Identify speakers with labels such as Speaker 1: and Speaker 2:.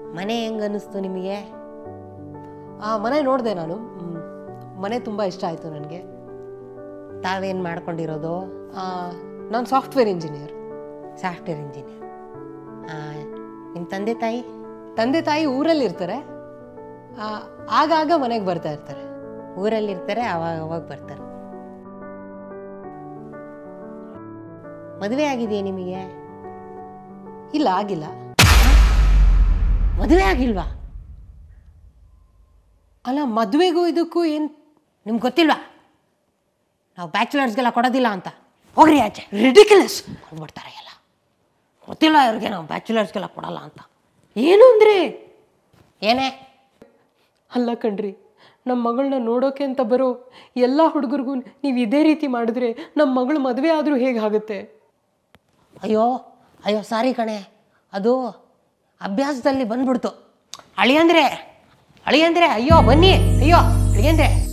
Speaker 1: ಮನೆ ಹೆಂಗೆ ಅನ್ನಿಸ್ತು ನಿಮಗೆ
Speaker 2: ಆ ಮನೆ ನೋಡಿದೆ ನಾನು ಮ್, ಮನೆ ತುಂಬ ಇಷ್ಟ ಆಯಿತು ನನಗೆ
Speaker 1: ತಾವೇನು ಮಾಡ್ಕೊಂಡಿರೋದು
Speaker 2: ನಾನು ಸಾಫ್ಟ್ವೇರ್ ಇಂಜಿನಿಯರ್
Speaker 1: ಸಾಫ್ಟ್ವೇರ್ ಇಂಜಿನಿಯರ್ ನಿಮ್ಮ ತಂದೆ ತಾಯಿ
Speaker 2: ತಂದೆ ತಾಯಿ ಊರಲ್ಲಿ ಇರ್ತಾರೆ ಆ, ಆಗಾಗ ಮನೆಗೆ ಬರ್ತಾ ಇರ್ತಾರೆ
Speaker 1: ಊರಲ್ಲಿರ್ತಾರೆ ಅವಾಗ ಅವಾಗ ಬರ್ತಾರೆ ಮದುವೆ ಆಗಿದೆಯಾ ನಿಮಗೆ
Speaker 2: ಇಲ್ಲ ಆಗಿಲ್ಲ
Speaker 1: ಮದುವೆ ಆಗಿಲ್ವಾ
Speaker 2: ಅಲ್ಲ ಮದುವೆಗೂ ಇದಕ್ಕೂ ಏನು
Speaker 1: ನಿಮ್ಗೆ ಗೊತ್ತಿಲ್ವಾ ನಾವು ಬ್ಯಾಚುಲರ್ಸ್ಗೆಲ್ಲ ಕೊಡೋದಿಲ್ಲ ಅಂತ ಹೋಗ್ರಿ ಆಚೆ
Speaker 2: ರಿಡಿಕ್ಯುಲಸ್
Speaker 1: ಅಂದ್ಬಿಡ್ತಾರೆ ಎಲ್ಲ ಗೊತ್ತಿಲ್ಲ ಇವ್ರಿಗೆ ನಾವು ಬ್ಯಾಚುಲರ್ಸ್ಗೆಲ್ಲ ಕೊಡಲ್ಲ ಅಂತ
Speaker 2: ಏನು ಅಂದರೆ
Speaker 1: ಏನೇ
Speaker 2: ಅಲ್ಲ ಕಣ್ರಿ ನಮ್ಮ ಮಗಳನ್ನ ನೋಡೋಕೆ ಅಂತ ಬರೋ ಎಲ್ಲ ಹುಡುಗರಿಗೂ ನೀವು ಇದೇ ರೀತಿ ಮಾಡಿದ್ರೆ ನಮ್ಮ ಮಗಳು ಮದುವೆ ಆದರೂ ಹೇಗಾಗುತ್ತೆ
Speaker 1: ಅಯ್ಯೋ ಅಯ್ಯೋ ಸಾರಿ ಕಣೆ ಅದು ಅಭ್ಯಾಸದಲ್ಲಿ ಬಂದ್ಬಿಡ್ತು ಅಳಿಯಂದ್ರೆ ಅಳಿಯಂದ್ರೆ ಅಯ್ಯೋ ಬನ್ನಿ ಅಯ್ಯೋ ಅಳಿಯಂದ್ರೆ